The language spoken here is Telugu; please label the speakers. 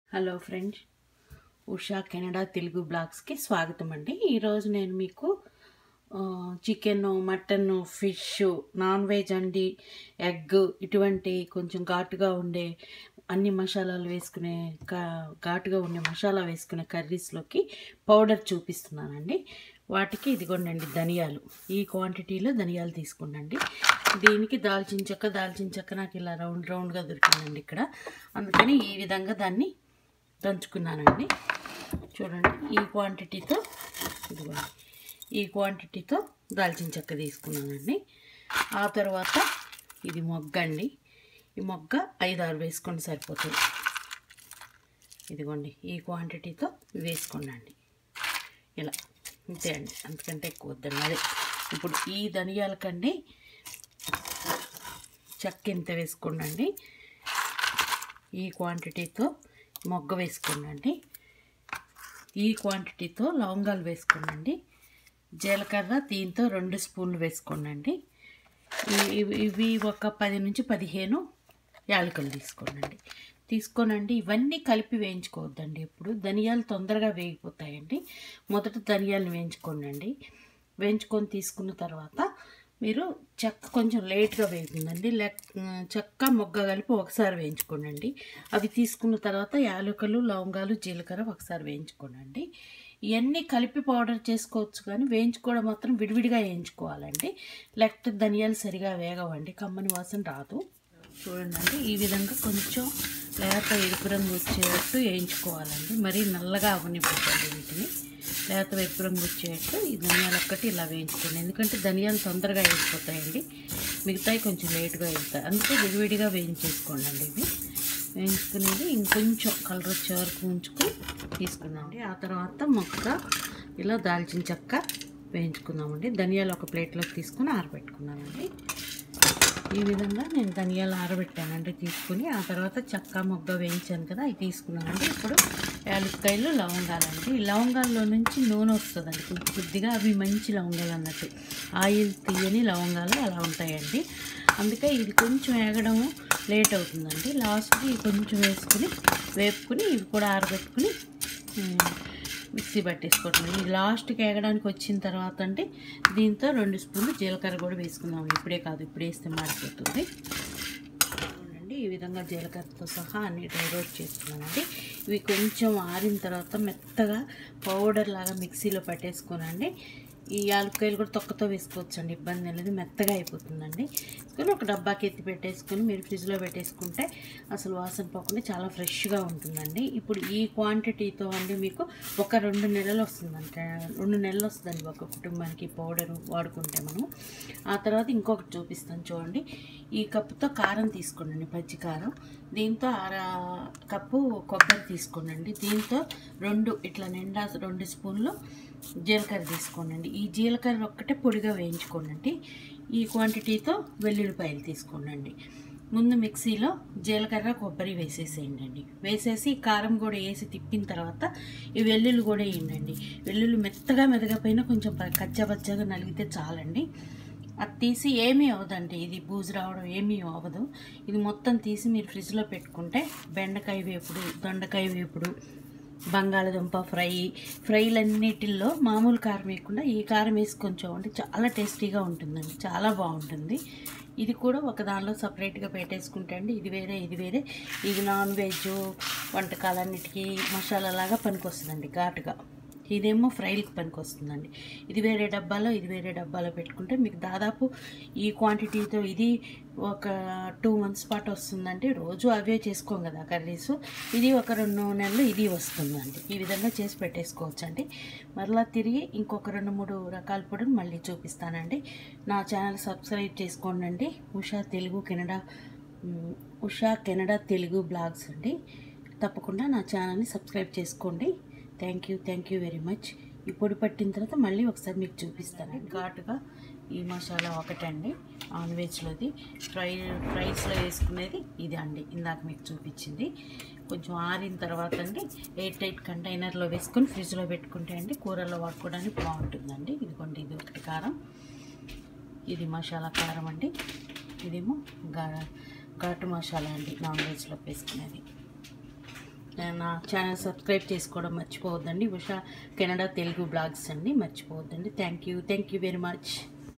Speaker 1: hello friends Usha Canada Telugu బ్లాగ్స్కి స్వాగతం అండి ఈరోజు నేను మీకు chicken mutton fish non veg అండి ఎగ్ ఇటువంటి కొంచెం ఘాటుగా ఉండే అన్ని మసాలాలు వేసుకునే కా- ఘాటుగా ఉండే మసాలా వేసుకునే కర్రీస్లోకి పౌడర్ చూపిస్తున్నానండి వాటికి ఇదిగోండి ధనియాలు ఈ క్వాంటిటీలో ధనియాలు తీసుకోండి దీనికి దాల్చిన చెక్క దాల్చిన చెక్క నాకు ఇలా రౌండ్ రౌండ్గా దొరికిందండి ఇక్కడ అందుకని ఈ విధంగా దాన్ని దంచుకున్నానండి చూడండి ఈ క్వాంటిటీతో ఇదిగోండి ఈ క్వాంటిటీతో దాల్చిన చెక్క తీసుకున్నానండి ఆ తర్వాత ఇది మొగ్గ అండి ఈ మొగ్గ ఐదు ఆరు వేసుకొని సరిపోతుంది ఇదిగోండి ఈ క్వాంటిటీతో వేసుకోండి అండి ఇలా అంతే అండి అంతకంటే ఎక్కువ వద్దండి అదే ఇప్పుడు ఈ ధనియాలకండి చెక్క ఎంత వేసుకోండి ఈ క్వాంటిటీతో మొగ్గ వేసుకోండి ఈ క్వాంటిటీతో లవంగాలు వేసుకోండి జీలకర్ర దీంతో రెండు స్పూన్లు వేసుకోండి ఇవి ఇవి ఒక పది నుంచి పదిహేను యాలకులు తీసుకోండి తీసుకోనండి ఇవన్నీ కలిపి వేయించుకోవద్దండి ఇప్పుడు ధనియాలు తొందరగా వేగిపోతాయండి మొదట ధనియాలు వేయించుకోండి వేయించుకొని తీసుకున్న తర్వాత మీరు చెక్క కొంచెం లేట్గా వేగుతుందండి లెక్ చెక్క మొగ్గ కలిపి ఒకసారి వేయించుకోండి అవి తీసుకున్న తర్వాత యాలకులు లవంగాలు జీలకర్ర ఒకసారి వేయించుకోండి ఇవన్నీ కలిపి పౌడర్ చేసుకోవచ్చు కానీ వేయించుకోవడం మాత్రం విడివిడిగా వేయించుకోవాలండి లేకపోతే ధనియాలు సరిగా వేగవండి కమ్మని వాసన రాదు చూడండి ఈ విధంగా కొంచెం లేత ఎరుపు రంగు వచ్చేటట్టు వేయించుకోవాలండి మరీ నల్లగా అవనిపోతుంది వీటిని లేత ఎరుపు రంగు వచ్చేటట్టు ఈ ధనియాలు ఒక్కటి ఇలా వేయించుకోండి ఎందుకంటే ధనియాలు తొందరగా వేగిపోతాయండి మిగతాయి కొంచెం లేటుగా వేగుతాయి అందుకే విడివిడిగా వేయించేసుకోండి అండి ఇవి వేయించుకునేది ఇంకొంచెం కలర్ వచ్చే వరకు ఉంచుకొని తీసుకుందామండి ఆ తర్వాత మొక్క ఇలా దాల్చిన చెక్క వేయించుకుందామండి ధనియాలు ఒక ప్లేట్లోకి తీసుకుని ఆరబెట్టుకున్నానండి ఈ విధంగా నేను ధనియాలు ఆరబెట్టానండి తీసుకుని ఆ తర్వాత చెక్క మొగ్గ వేయించాను కదా అవి తీసుకున్నానండి ఇప్పుడు యాలక్కాయలు లవంగాలండి ఈ లవంగాల్లో నుంచి నూనె వస్తుందండి కొద్ది కొద్దిగా అవి మంచి లవంగాలు అన్నట్టు ఆయిల్ తీయని లవంగాలు అలా ఉంటాయండి అందుకే ఇది కొంచెం వేగడం లేట్ అవుతుందండి లాస్ట్కి కొంచెం వేసుకుని వేపుకుని ఇవి కూడా ఆరబెట్టుకుని ఉమ్, మిక్సీ పట్టేసుకోవటం ఇది లాస్ట్కి వేగడానికి వచ్చిన తర్వాత అంటే దీంతో రెండు స్పూన్లు జీలకర్ర కూడా వేసుకుందాం ఇప్పుడే కాదు ఇప్పుడు వేస్తే మాడిపోతుంది చూడండి ఈ విధంగా జీలకర్రతో సహా అన్ని డ్రై రోస్ట్ చేసుకున్నానండి ఇవి కొంచెం ఆరిన తర్వాత మెత్తగా పౌడర్ లాగా మిక్సీలో పట్టేసుకోనండి ఈ యాలక్కాయలు కూడా తొక్కతో వేసుకోవచ్చండి ఇబ్బంది లేదు మెత్తగా అయిపోతుందండి తీసుకొని ఒక డబ్బాకి ఎత్తి పెట్టేసుకొని మీరు ఫ్రిడ్జ్లో పెట్టేసుకుంటే అసలు వాసన పోకుండా చాలా ఫ్రెష్గా ఉంటుందండి ఇప్పుడు ఈ క్వాంటిటీతో అండి మీకు ఒక రెండు నెలలు వస్తుందంట రెండు నెలలు వస్తుందండి ఒక కుటుంబానికి పౌడర్ వాడుకుంటే మనం ఆ తర్వాత ఇంకొకటి చూపిస్తాను చూడండి ఈ కప్పుతో కారం తీసుకోండి పచ్చి కారం దీంతో అర కప్పు కొబ్బరి తీసుకోండి దీంతో రెండు ఇట్లా నిండా రెండు స్పూన్లు జీలకర్ర తీసుకోండి ఈ జీలకర్ర ఒక్కటే పొడిగా వేయించుకోండి ఈ క్వాంటిటీతో వెల్లుల్లిపాయలు తీసుకోండి ముందు మిక్సీలో జీలకర్ర కొబ్బరి వేసేసేయండి అండి వేసేసి కారం కూడా వేసి తిప్పిన తర్వాత ఈ వెల్లుల్లి కూడా వేయండి వెల్లుల్లి మెత్తగా మెదగపోయినా కొంచెం ప- కచ్చాపచ్చాగా నలిగితే చాలండి అది తీసి ఏమీ అవ్వదండి ఇది బూజు రావడం ఏమీ అవ్వదు ఇది మొత్తం తీసి మీరు ఫ్రిడ్జ్లో పెట్టుకుంటే బెండకాయ వేపుడు దొండకాయ వేపుడు బంగాళదుంప ఫ్రై ఫ్రైలన్నిటిల్లో మామూలు కారం వేయకుండా ఈ కారం వేసి కొంచెం అంటే చాలా టేస్టీగా ఉంటుందండి చాలా బాగుంటుంది ఇది కూడా ఒక దానిలో సపరేట్గా పెట్టేసుకుంటే అండి ఇది వేరే ఇది వేరే ఇది నాన్ వెజ్ వంటకాలన్నిటికీ మసాలా లాగా పనికొస్తుందండి ఘాటుగా ఇదేమో ఫ్రైలకు పనికి వస్తుందండి ఇది వేరే డబ్బాలో ఇది వేరే డబ్బాలో పెట్టుకుంటే మీకు దాదాపు ఈ క్వాంటిటీతో ఇది ఒక టూ మంత్స్ పాటు వస్తుందండి రోజు అవే చేసుకోం కదా కర్రీస్ ఇది ఒక రెండు నెలలు ఇది వస్తుందండి ఈ విధంగా చేసి పెట్టేసుకోవచ్చండి మరలా తిరిగి ఇంకొక రెండు మూడు రకాల పొడిని మళ్ళీ చూపిస్తానండి నా ఛానల్ సబ్స్క్రైబ్ చేసుకోండి ఉషా తెలుగు కెనడా ఉమ్, ఉషా కెనడా తెలుగు బ్లాగ్స్ అండి తప్పకుండా నా ఛానల్ని సబ్స్క్రైబ్ చేసుకోండి thank you thank you very much ఈ పొడి పట్టిన తర్వాత మళ్ళీ ఒకసారి మీకు చూపిస్తాను ఘాటుగా ఈ మసాలా ఒకటండి నాన్ వెజ్లోది ఫ్రై ఫ్రైస్లో వేసుకునేది ఇది అండి ఇందాక మీకు చూపించింది కొంచెం ఆరిన తర్వాత అండి ఎయిట్ ఎయిట్ కంటైనర్లో వేసుకొని ఫ్రిడ్జ్లో పెట్టుకుంటే అండి కూరల్లో వాడుకోవడానికి బాగుంటుందండి ఇదిగోండి ఇది ఒకటి కారం ఇది మసాలా కారం అండి ఇదేమో ఘా ఘాటు మసాలా అండి నాన్ వెజ్లో వేసుకునేది నా ఛానల్ సబ్స్క్రైబ్ చేసుకోవడం మర్చిపోవద్దండి ఉషా కెనడా తెలుగు బ్లాగ్స్ అండి మర్చిపోవద్దండి thank you thank you very much